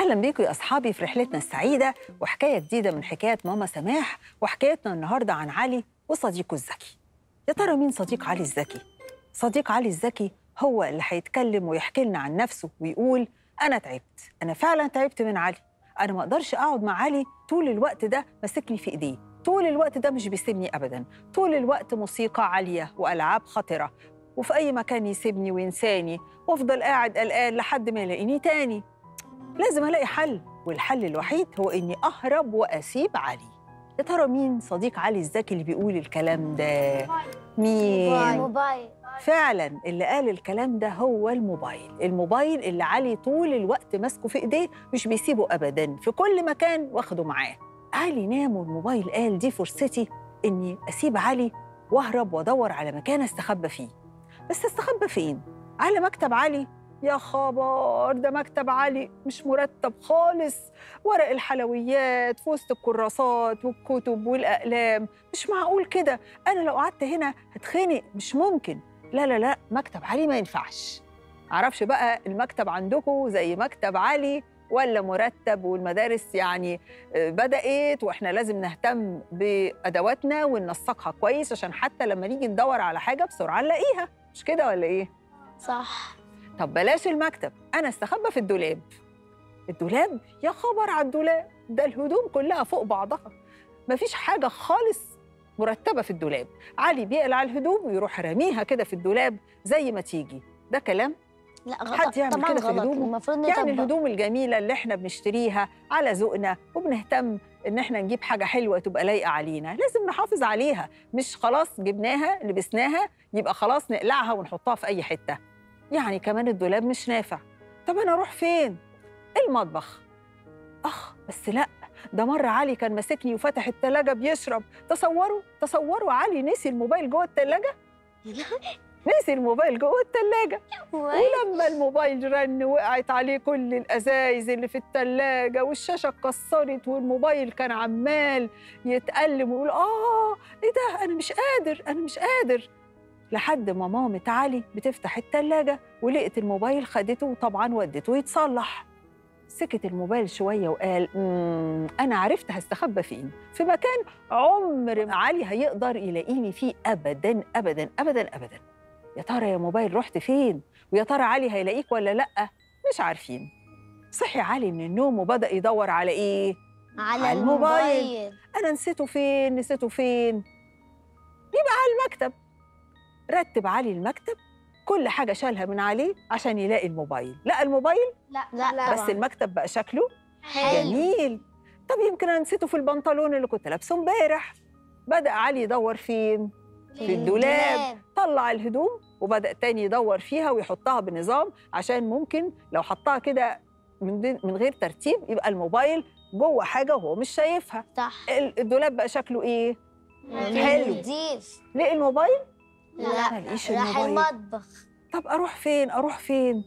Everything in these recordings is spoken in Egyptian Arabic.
اهلا بيكم يا اصحابي في رحلتنا السعيده وحكايه جديده من حكايات ماما سماح وحكايتنا النهارده عن علي وصديقه الذكي يا ترى مين صديق علي الذكي صديق علي الذكي هو اللي هيتكلم ويحكي لنا عن نفسه ويقول انا تعبت انا فعلا تعبت من علي انا ما اقدرش اقعد مع علي طول الوقت ده ماسكني في ايديه طول الوقت ده مش بيسيبني ابدا طول الوقت موسيقى عاليه والعاب خطره وفي اي مكان يسيبني وينساني وافضل قاعد قلقان لحد ما يلاقيني تاني لازم الاقي حل والحل الوحيد هو اني اهرب واسيب علي يا ترى مين صديق علي الذكي اللي بيقول الكلام ده مين موبايل فعلا اللي قال الكلام ده هو الموبايل الموبايل اللي علي طول الوقت ماسكه في ايديه مش بيسيبه ابدا في كل مكان واخده معاه علي نام والموبايل قال دي فرصتي اني اسيب علي واهرب وادور على مكان استخبى فيه بس استخبى فين على مكتب علي يا خبر ده مكتب علي مش مرتب خالص ورق الحلويات في وسط الكراسات والكتب والأقلام مش معقول كده أنا لو قعدت هنا هتخنق مش ممكن لا لا لا مكتب علي ما ينفعش معرفش بقى المكتب عندكم زي مكتب علي ولا مرتب والمدارس يعني آه، بدأت واحنا لازم نهتم بأدواتنا وننسقها كويس عشان حتى لما نيجي ندور على حاجة بسرعة نلاقيها مش كده ولا ايه؟ صح طب بلاش المكتب انا استخبى في الدولاب الدولاب يا خبر على الدولاب ده الهدوم كلها فوق بعضها مفيش حاجه خالص مرتبه في الدولاب علي بيقلع الهدوم ويروح راميها كده في الدولاب زي ما تيجي ده كلام لا غلط حد يعمل طبعا كده في غلط هدومه؟ المفروض يعني نطبق الهدوم الجميله اللي احنا بنشتريها على ذوقنا وبنهتم ان احنا نجيب حاجه حلوه تبقى لايقه علينا لازم نحافظ عليها مش خلاص جبناها لبسناها يبقى خلاص نقلعها ونحطها في اي حته يعني كمان الدولاب مش نافع طب انا اروح فين المطبخ اخ بس لا ده مرة علي كان ماسكني وفتح التلاجة بيشرب تصوروا تصوروا علي نسي الموبايل جوه التلاجة نسي الموبايل جوه التلاجة ولما الموبايل رن وقعت عليه كل الازايز اللي في التلاجة والشاشة اتكسرت والموبايل كان عمال يتألم ويقول اه ايه ده انا مش قادر انا مش قادر لحد ما مامة علي بتفتح التلاجة ولقت الموبايل خدته وطبعا ودته يتصلح سكت الموبايل شوية وقال مم أنا عرفت هستخبى فين في مكان عمر ما علي هيقدر يلاقيني فيه أبدا أبدا أبدا أبدا يا ترى يا موبايل رحت فين ويا ترى علي هيلاقيك ولا لأ مش عارفين صحي علي من النوم وبدأ يدور على إيه على على الموبايل. الموبايل أنا نسيته فين نسيته فين يبقى على المكتب رتب علي المكتب كل حاجة شالها من عليه عشان يلاقي الموبايل لقى الموبايل لا لا بس المكتب بقى شكله حلو جميل طب يمكن انا نسيته في البنطلون اللي كنت لابسه امبارح بدأ علي يدور فين في الدولاب. طلع الهدوم وبدأ تاني يدور فيها ويحطها بنظام عشان ممكن لو حطها كده من دي- من غير ترتيب يبقى الموبايل جوه حاجة وهو مش شايفها صح ال- الدولاب بقى شكله ايه حلو. نضيف لقي الموبايل لا ملقيش راح الموبايل. المطبخ طب اروح فين اروح فين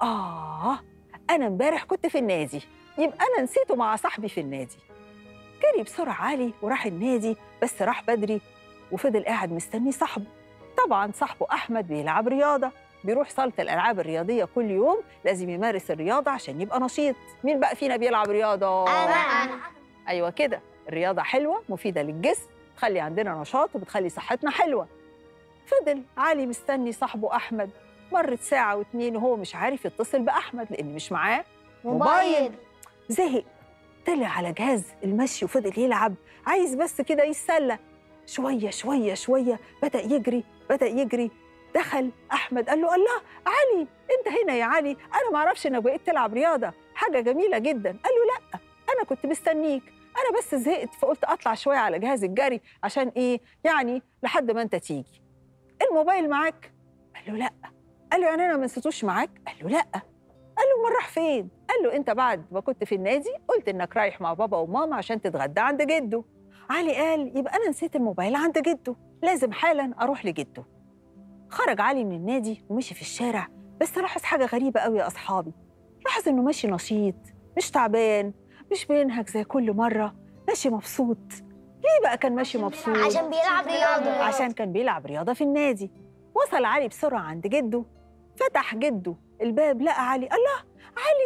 اه انا امبارح كنت في النادي يبقى انا نسيته مع صاحبي في النادي جري بسرعه علي وراح النادي بس راح بدري وفضل قاعد مستني صاحبه طبعا صاحبه احمد بيلعب رياضه بيروح صاله الالعاب الرياضيه كل يوم لازم يمارس الرياضه عشان يبقى نشيط مين بقى فينا بيلعب رياضه انا ايوه كده الرياضه حلوه مفيده للجسم بتخلي عندنا نشاط وبتخلي صحتنا حلوه فضل علي مستني صاحبه احمد مرت ساعه واتنين وهو مش عارف يتصل باحمد لان مش معاه موبايل. زهق طلع على جهاز المشي وفضل يلعب عايز بس كده يتسلى شويه شويه شويه بدا يجري بدا يجري دخل احمد قال له الله علي انت هنا يا علي انا ما اعرفش انك بقيت تلعب رياضه حاجه جميله جدا قال له لا انا كنت مستنيك انا بس زهقت فقلت اطلع شويه على جهاز الجري عشان ايه يعني لحد ما انت تيجي الموبايل معاك قال له لا قال له يعني انا ما نسيتوش معاك قال له لا قال له امال راح فين قال له انت بعد ما كنت في النادي قلت انك رايح مع بابا وماما عشان تتغدى عند جده علي قال يبقى انا نسيت الموبايل عند جده لازم حالا اروح لجده خرج علي من النادي ومشي في الشارع بس لاحظ حاجه غريبه قوي يا اصحابي لاحظ انه ماشي نشيط مش تعبان مش بينهك زي كل مره ماشي مبسوط ليه بقى كان ماشي مبسوط عشان بيلعب رياضة عشان كان بيلعب رياضة في النادي وصل علي بسرعة عند جده فتح جده الباب لقى علي الله علي ايه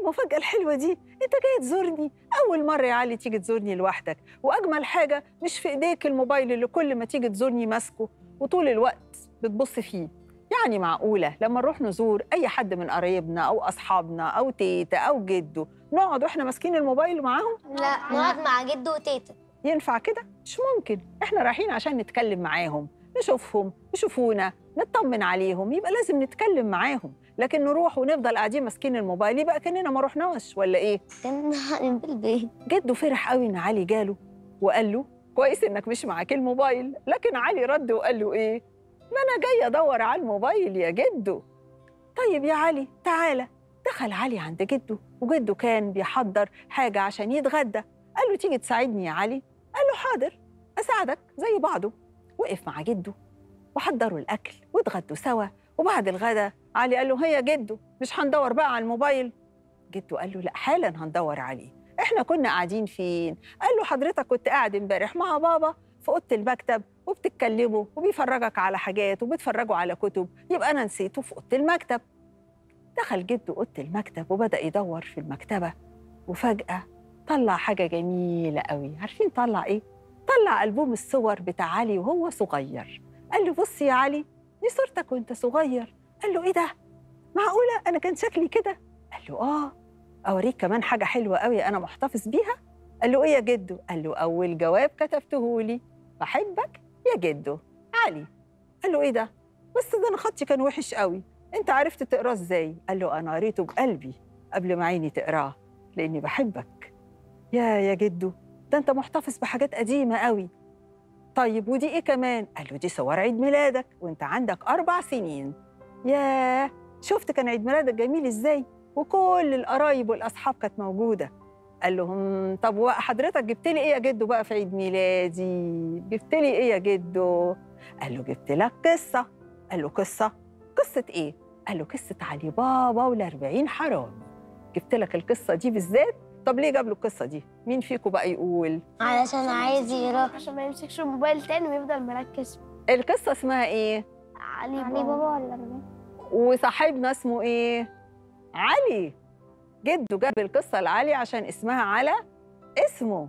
المفاجاه الحلوه دي انت جاي تزورني اول مره يا علي تيجي تزورني لوحدك واجمل حاجه مش في ايديك الموبايل اللي كل ما تيجي تزورني ماسكه وطول الوقت بتبص فيه يعني معقوله لما نروح نزور اي حد من قرايبنا او اصحابنا او تيتا او جده نقعد واحنا ماسكين الموبايل معاهم لا نقعد مع جده وتيتا ينفع كده؟ مش ممكن، احنا رايحين عشان نتكلم معاهم، نشوفهم، يشوفونا، نطمن عليهم، يبقى لازم نتكلم معاهم، لكن نروح ونفضل قاعدين ماسكين الموبايل يبقى كاننا ما رحناش ولا ايه؟ كنا قاعدين في البيت جده فرح قوي ان علي جاله وقال له كويس انك مش معاك الموبايل، لكن علي رد وقال له ايه؟ ما انا جاي ادور على الموبايل يا جدو. طيب يا علي تعالى، دخل علي عند جده وجده كان بيحضر حاجه عشان يتغدى، قال له تيجي تساعدني يا علي؟ قال له حاضر أساعدك زي بعضه وقف مع جده وحضروا الأكل واتغدوا سوا وبعد الغدا علي قال له هيا جدو مش هندور بقى على الموبايل جدو قال له لا حالا هندور عليه احنا كنا قاعدين فين قال له حضرتك كنت قاعد امبارح مع بابا في اوضه المكتب وبتتكلموا وبيفرجك على حاجات وبتفرجوا على كتب يبقى انا نسيته في اوضه المكتب دخل جده اوضه المكتب وبدا يدور في المكتبه وفجاه طلع حاجة جميلة قوي عارفين طلع إيه؟ طلع ألبوم الصور بتاع علي وهو صغير قال له بص يا علي دي صورتك وانت صغير قال له إيه ده؟ معقولة أنا كان شكلي كده؟ قال له آه أوريك كمان حاجة حلوة قوي أنا محتفظ بيها قال له إيه يا جدو؟ قال له أول جواب كتبته لي بحبك يا جدو علي قال له إيه ده؟ بس ده أنا خطي كان وحش قوي أنت عرفت تقراه إزاي؟ قال له أنا قريته بقلبي قبل ما عيني تقراه لأني بحبك يا يا جدو ده انت محتفظ بحاجات قديمه قوي طيب ودي ايه كمان قال له دي صور عيد ميلادك وانت عندك اربع سنين ياه شفت كان عيد ميلادك جميل ازاي وكل القرايب والاصحاب كانت موجوده قال لهم طب وحضرتك جبت لي ايه يا جدو بقى في عيد ميلادي جبت لي ايه يا جدو قال له جبت لك قصه قال له قصه قصه ايه قال له قصه علي بابا والأربعين حرامي جبت لك القصه دي بالذات طب ليه جاب له القصه دي مين فيكم بقى يقول علشان عايز يروح عشان ما يمسكش الموبايل تاني ويفضل مركز القصه اسمها ايه علي علي بابا بابا ولا بابا وصاحبنا اسمه ايه علي جده جاب القصه لعلي عشان اسمها على اسمه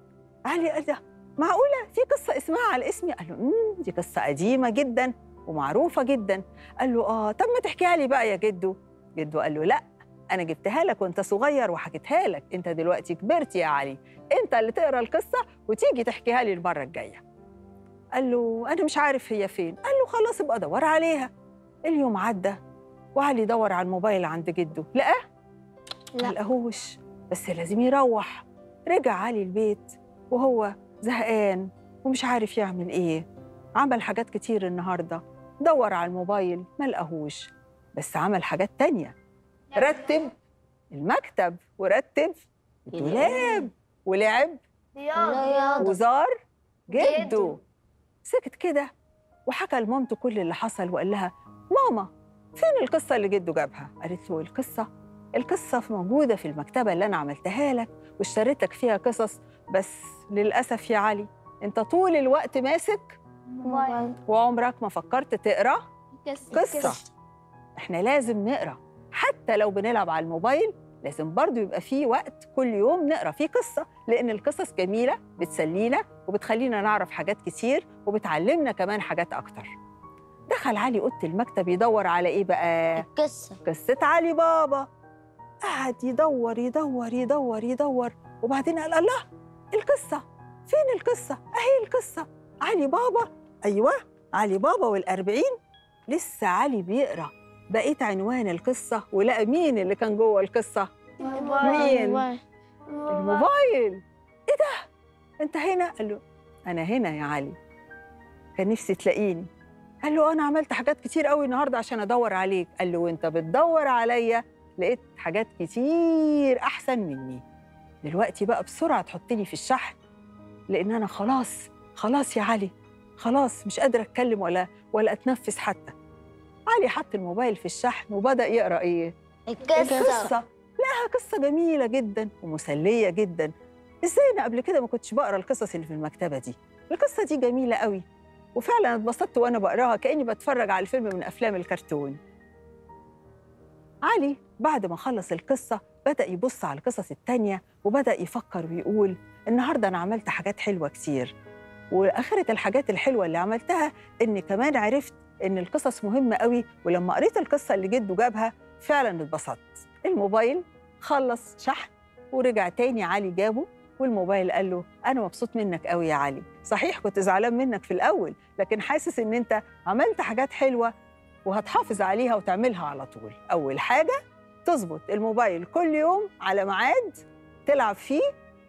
علي قال ده معقوله في قصه اسمها على اسمي قال له امم دي قصه قديمه جدا ومعروفه جدا قال له اه طب ما تحكيها لي بقى يا جدو جدو قال له لا انا جبتها لك وانت صغير وحكيتها لك انت دلوقتي كبرت يا علي انت اللي تقرا القصه وتيجي تحكيها لي المره الجايه قال له انا مش عارف هي فين قال له خلاص ابقى دور عليها اليوم عدى وعلي دور على الموبايل عند جده لقاه لا. ما لقاهوش بس لازم يروح رجع علي البيت وهو زهقان ومش عارف يعمل ايه عمل حاجات كتير النهارده دور على الموبايل ما لقاهوش بس عمل حاجات تانية رتب المكتب ورتب الدولاب ولعب رياضة وزار جده جده. سكت كده وحكى لمامته كل اللي حصل وقال لها ماما فين القصة اللي جده جابها؟ قالت له القصة القصة موجودة في المكتبة اللي أنا عملتها لك واشتريت لك فيها قصص بس للأسف يا علي أنت طول الوقت ماسك موبايل وعمرك ما فكرت تقرأ قصة قصة احنا لازم نقرا حتى لو بنلعب على الموبايل لازم برضو يبقى فيه وقت كل يوم نقرا فيه قصة لأن القصص جميلة بتسلينا وبتخلينا نعرف حاجات كتير وبتعلمنا كمان حاجات أكتر دخل علي أوضة المكتب يدور على إيه بقى؟ القصة قصة علي بابا قعد يدور يدور يدور يدور وبعدين قال الله القصة فين القصة؟ أهي القصة علي بابا أيوة علي بابا والأربعين لسه علي بيقرأ بقيت عنوان القصة ولقى مين اللي كان جوه القصة؟ مين؟ الموبايل إيه ده؟ أنت هنا؟ قال له أنا هنا يا علي كان نفسي تلاقيني قال له أنا عملت حاجات كتير قوي النهاردة عشان أدور عليك قال له وأنت بتدور عليا لقيت حاجات كتير أحسن مني دلوقتي بقى بسرعة تحطني في الشحن لأن أنا خلاص خلاص يا علي خلاص مش قادرة أتكلم ولا ولا أتنفس حتى علي حط الموبايل في الشحن وبدأ يقرأ إيه؟ القصة القصة لقاها قصة جميلة جدا ومسلية جدا ازاي انا قبل كده ما كنتش بقرا القصص اللي في المكتبة دي القصة دي جميلة قوي وفعلا اتبسطت وانا بقراها كأني بتفرج على فيلم من افلام الكرتون علي بعد ما خلص القصة بدأ يبص على القصص التانية وبدأ يفكر ويقول النهاردة أنا عملت حاجات حلوة كتير وآخرة الحاجات الحلوة اللي عملتها إني كمان عرفت إن القصص مهمة قوي ولما قريت القصة اللي جده جابها فعلا اتبسطت الموبايل خلص شحن ورجع تاني علي جابه والموبايل قال له أنا مبسوط منك قوي يا علي صحيح كنت زعلان منك في الأول لكن حاسس إن أنت عملت حاجات حلوة وهتحافظ عليها وتعملها على طول أول حاجة تظبط الموبايل كل يوم على ميعاد تلعب فيه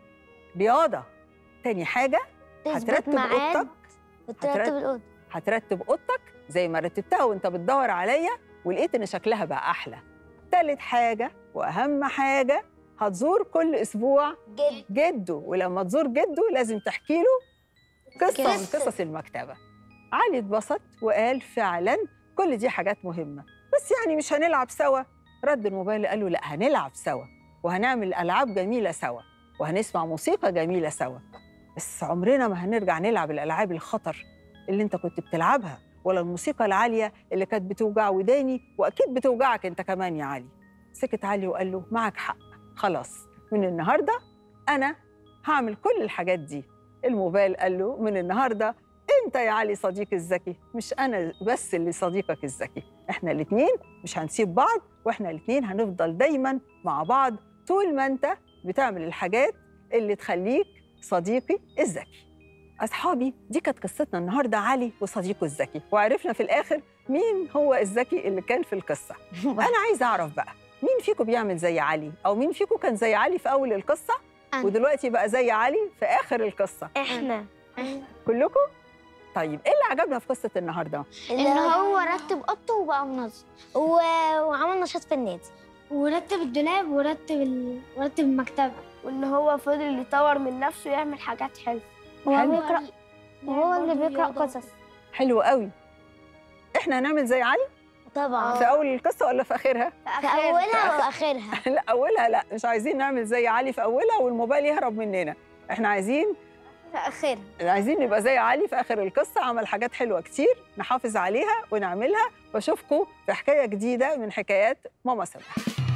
رياضة تاني حاجة تثبت هترتب ميعاد أوضتك وترتب هترتب- الأوضة هترتب اوضتك زي ما رتبتها وانت بتدور عليا ولقيت ان شكلها بقى احلى تالت حاجه واهم حاجه هتزور كل اسبوع جد جده ولما تزور جده لازم تحكي له قصه من قصة. قصص المكتبه علي اتبسط وقال فعلا كل دي حاجات مهمه بس يعني مش هنلعب سوا رد الموبايل قال له لا هنلعب سوا وهنعمل العاب جميله سوا وهنسمع موسيقى جميله سوا بس عمرنا ما هنرجع نلعب الالعاب الخطر اللي انت كنت بتلعبها ولا الموسيقى العاليه اللي كانت بتوجع وداني واكيد بتوجعك انت كمان يا علي سكت علي وقال له معك حق خلاص من النهارده انا هعمل كل الحاجات دي الموبايل قال له من النهارده انت يا علي صديقي الذكي مش انا بس اللي صديقك الذكي احنا الاثنين مش هنسيب بعض واحنا الاثنين هنفضل دايما مع بعض طول ما انت بتعمل الحاجات اللي تخليك صديقي الذكي اصحابي دي كانت قصتنا النهارده علي وصديقه الذكي وعرفنا في الاخر مين هو الذكي اللي كان في القصه انا عايزه اعرف بقى مين فيكم بيعمل زي علي او مين فيكم كان زي علي في اول القصه أنا. ودلوقتي بقى زي علي في اخر القصه احنا كلكم طيب ايه اللي عجبنا في قصه النهارده إن هو رتب أوضته وبقى منظم و... وعمل نشاط في النادي ورتب الدولاب ورتب ال... ورتب المكتبة وان هو فضل يطور من نفسه ويعمل حاجات حلوه هو حلو. بيقرأ وهو اللي بيقرأ قصص حلو قوي احنا هنعمل زي علي طبعا في اول القصه ولا في اخرها في أولها وآخرها لا اولها لا مش عايزين نعمل زي علي في اولها والموبايل يهرب مننا احنا عايزين في آخرها عايزين نبقى زي علي في اخر القصه عمل حاجات حلوه كتير نحافظ عليها ونعملها واشوفكم في حكايه جديده من حكايات ماما سماح